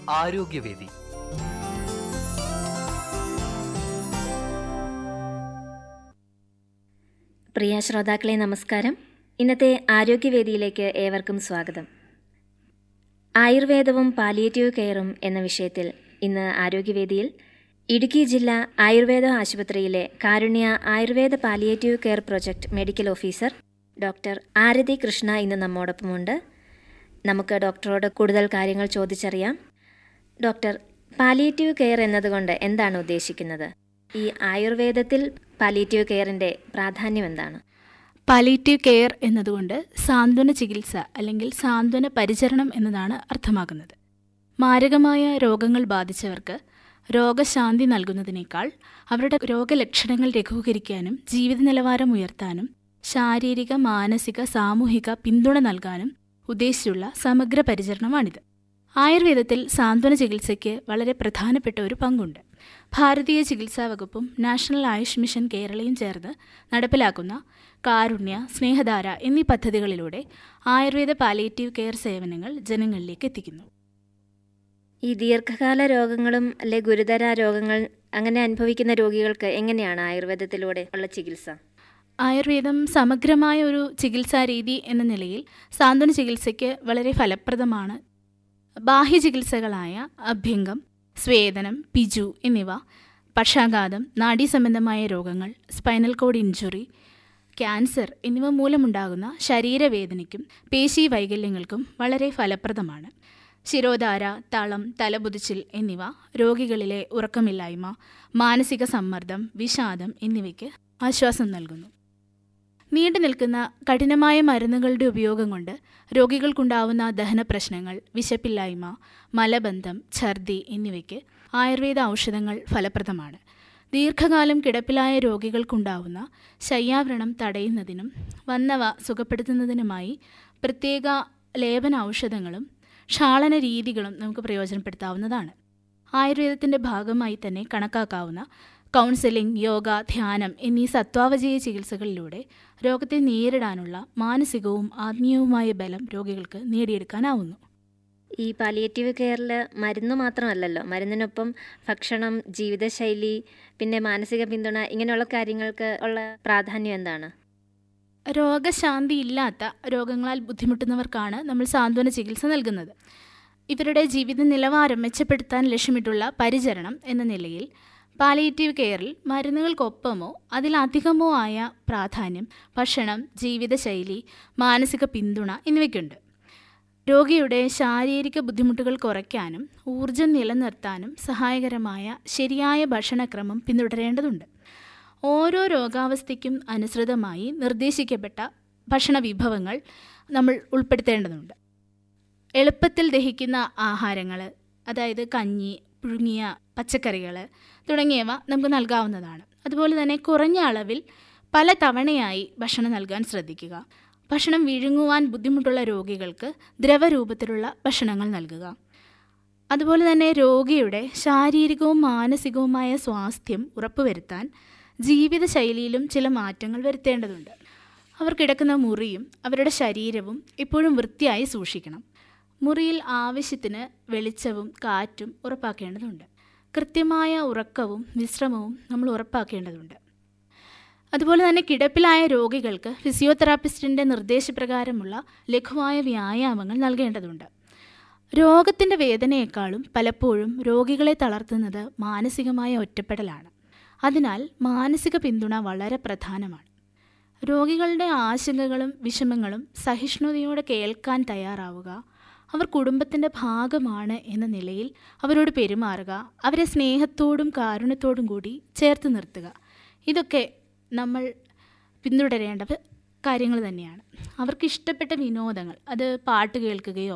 ആരോഗ്യവേദി പ്രിയ ശ്രോതാക്കളെ നമസ്കാരം ഇന്നത്തെ ആരോഗ്യവേദിയിലേക്ക് ഏവർക്കും സ്വാഗതം ആയുർവേദവും പാലിയേറ്റീവ് കെയറും എന്ന വിഷയത്തിൽ ഇന്ന് ആരോഗ്യവേദിയിൽ ഇടുക്കി ജില്ലാ ആയുർവേദ ആശുപത്രിയിലെ Karunya Ayurveda palliative care project medical officer doctor Arathi Krishna ഇന്ന് നമ്മോടൊപ്പമുണ്ട് നമുക്ക് ഡോക്ടറോട് കൂടുതൽ കാര്യങ്ങൾ ചോദിച്ചറിയാം ഡോക്ടർ പാലിയേറ്റീവ് കെയർ എന്നതുകൊണ്ട് എന്താണ് ഉദ്ദേശിക്കുന്നത് ഈ ആയുർവേദത്തിൽ പാലിയേറ്റീവ് കെയറിന്റെ പ്രാധാന്യം എന്താണ് പാലിയേറ്റീവ് കെയർ എന്നതുകൊണ്ട് സാന്ത്വന ചികിത്സ അല്ലെങ്കിൽ സാന്ത്വന പരിചരണം എന്നതാണ് അർത്ഥമാക്കുന്നത് മാരകമായ രോഗങ്ങൾ ബാധിച്ചവർക്ക് രോഗശാന്തി നൽകുന്നതിനേക്കാൾ അവരുടെ രോഗലക്ഷണങ്ങൾ ലഘൂകരിക്കാനും ജീവിത നിലവാരം ഉയർത്താനും ശാരീരിക മാനസിക സാമൂഹിക പിന്തുണ നൽകാനും ഉദ്ദേശിച്ചുള്ള സമഗ്ര പരിചരണമാണിത് ആയുർവേദത്തിൽ സാന്ത്വന ചികിത്സയ്ക്ക് വളരെ പ്രധാനപ്പെട്ട ഒരു പങ്കുണ്ട് ഭാരതീയ ചികിത്സാ വകുപ്പും നാഷണൽ ആയുഷ് മിഷൻ കേരളയും ചേർന്ന് നടപ്പിലാക്കുന്ന കാരുണ്യ സ്നേഹധാര എന്നീ പദ്ധതികളിലൂടെ ആയുർവേദ പാലിയേറ്റീവ് കെയർ സേവനങ്ങൾ ജനങ്ങളിലേക്ക് എത്തിക്കുന്നു ഈ ദീർഘകാല രോഗങ്ങളും അല്ലെ ഗുരുതര രോഗങ്ങൾ അങ്ങനെ അനുഭവിക്കുന്ന രോഗികൾക്ക് എങ്ങനെയാണ് ആയുർവേദത്തിലൂടെ ഉള്ള ചികിത്സ ആയുർവേദം സമഗ്രമായ ഒരു ചികിത്സാ രീതി എന്ന നിലയിൽ സാന്ത്വന ചികിത്സയ്ക്ക് വളരെ ഫലപ്രദമാണ് ബാഹ്യ ചികിത്സകളായ അഭ്യംഗം സ്വേദനം പിജു എന്നിവ പക്ഷാഘാതം നാഡീസംബന്ധമായ രോഗങ്ങൾ സ്പൈനൽ കോഡ് ഇഞ്ചുറി ക്യാൻസർ എന്നിവ മൂലമുണ്ടാകുന്ന ശരീരവേദനയ്ക്കും പേശി വൈകല്യങ്ങൾക്കും വളരെ ഫലപ്രദമാണ് ശിരോധാര തളം തലപുതിച്ചിൽ എന്നിവ രോഗികളിലെ ഉറക്കമില്ലായ്മ മാനസിക സമ്മർദ്ദം വിഷാദം എന്നിവയ്ക്ക് ആശ്വാസം നൽകുന്നു നീണ്ടു നിൽക്കുന്ന കഠിനമായ മരുന്നുകളുടെ ഉപയോഗം കൊണ്ട് രോഗികൾക്കുണ്ടാവുന്ന ദഹന പ്രശ്നങ്ങൾ വിശപ്പില്ലായ്മ മലബന്ധം ഛർദി എന്നിവയ്ക്ക് ആയുർവേദ ഔഷധങ്ങൾ ഫലപ്രദമാണ് ദീർഘകാലം കിടപ്പിലായ രോഗികൾക്കുണ്ടാവുന്ന ശയ്യാവ്രണം തടയുന്നതിനും വന്നവ സുഖപ്പെടുത്തുന്നതിനുമായി പ്രത്യേക ലേപന ഔഷധങ്ങളും ക്ഷാളന രീതികളും നമുക്ക് പ്രയോജനപ്പെടുത്താവുന്നതാണ് ആയുർവേദത്തിൻ്റെ ഭാഗമായി തന്നെ കണക്കാക്കാവുന്ന കൗൺസിലിംഗ് യോഗ ധ്യാനം എന്നീ സത്വാവജയ ചികിത്സകളിലൂടെ രോഗത്തെ നേരിടാനുള്ള മാനസികവും ആത്മീയവുമായ ബലം രോഗികൾക്ക് നേടിയെടുക്കാനാവുന്നു ഈ പാലിയേറ്റീവ് കെയറിൽ മരുന്ന് മാത്രമല്ലല്ലോ മരുന്നിനൊപ്പം ഭക്ഷണം ജീവിതശൈലി പിന്നെ മാനസിക പിന്തുണ ഇങ്ങനെയുള്ള കാര്യങ്ങൾക്ക് ഉള്ള പ്രാധാന്യം എന്താണ് രോഗശാന്തി ഇല്ലാത്ത രോഗങ്ങളാൽ ബുദ്ധിമുട്ടുന്നവർക്കാണ് നമ്മൾ സാന്ത്വന ചികിത്സ നൽകുന്നത് ഇവരുടെ ജീവിത നിലവാരം മെച്ചപ്പെടുത്താൻ ലക്ഷ്യമിട്ടുള്ള പരിചരണം എന്ന നിലയിൽ പാലിയേറ്റീവ് കെയറിൽ മരുന്നുകൾക്കൊപ്പമോ അതിലധികമോ ആയ പ്രാധാന്യം ഭക്ഷണം ജീവിതശൈലി മാനസിക പിന്തുണ എന്നിവയ്ക്കുണ്ട് രോഗിയുടെ ശാരീരിക ബുദ്ധിമുട്ടുകൾ കുറയ്ക്കാനും ഊർജം നിലനിർത്താനും സഹായകരമായ ശരിയായ ഭക്ഷണക്രമം പിന്തുടരേണ്ടതുണ്ട് ഓരോ രോഗാവസ്ഥയ്ക്കും അനുസൃതമായി നിർദ്ദേശിക്കപ്പെട്ട ഭക്ഷണ വിഭവങ്ങൾ നമ്മൾ ഉൾപ്പെടുത്തേണ്ടതുണ്ട് എളുപ്പത്തിൽ ദഹിക്കുന്ന ആഹാരങ്ങൾ അതായത് കഞ്ഞി പുഴുങ്ങിയ പച്ചക്കറികൾ തുടങ്ങിയവ നമുക്ക് നൽകാവുന്നതാണ് അതുപോലെ തന്നെ കുറഞ്ഞ അളവിൽ പല തവണയായി ഭക്ഷണം നൽകാൻ ശ്രദ്ധിക്കുക ഭക്ഷണം വിഴുങ്ങുവാൻ ബുദ്ധിമുട്ടുള്ള രോഗികൾക്ക് ദ്രവരൂപത്തിലുള്ള ഭക്ഷണങ്ങൾ നൽകുക അതുപോലെ തന്നെ രോഗിയുടെ ശാരീരികവും മാനസികവുമായ സ്വാസ്ഥ്യം ഉറപ്പുവരുത്താൻ ജീവിതശൈലിയിലും ചില മാറ്റങ്ങൾ വരുത്തേണ്ടതുണ്ട് അവർ കിടക്കുന്ന മുറിയും അവരുടെ ശരീരവും എപ്പോഴും വൃത്തിയായി സൂക്ഷിക്കണം മുറിയിൽ ആവശ്യത്തിന് വെളിച്ചവും കാറ്റും ഉറപ്പാക്കേണ്ടതുണ്ട് കൃത്യമായ ഉറക്കവും വിശ്രമവും നമ്മൾ ഉറപ്പാക്കേണ്ടതുണ്ട് അതുപോലെ തന്നെ കിടപ്പിലായ രോഗികൾക്ക് ഫിസിയോതെറാപ്പിസ്റ്റിൻ്റെ നിർദ്ദേശപ്രകാരമുള്ള ലഘുവായ വ്യായാമങ്ങൾ നൽകേണ്ടതുണ്ട് രോഗത്തിൻ്റെ വേദനയെക്കാളും പലപ്പോഴും രോഗികളെ തളർത്തുന്നത് മാനസികമായ ഒറ്റപ്പെടലാണ് അതിനാൽ മാനസിക പിന്തുണ വളരെ പ്രധാനമാണ് രോഗികളുടെ ആശങ്കകളും വിഷമങ്ങളും സഹിഷ്ണുതയോടെ കേൾക്കാൻ തയ്യാറാവുക അവർ കുടുംബത്തിൻ്റെ ഭാഗമാണ് എന്ന നിലയിൽ അവരോട് പെരുമാറുക അവരെ സ്നേഹത്തോടും കാരുണ്യത്തോടും കൂടി ചേർത്ത് നിർത്തുക ഇതൊക്കെ നമ്മൾ പിന്തുടരേണ്ട കാര്യങ്ങൾ തന്നെയാണ് അവർക്ക് ഇഷ്ടപ്പെട്ട വിനോദങ്ങൾ അത് പാട്ട് കേൾക്കുകയോ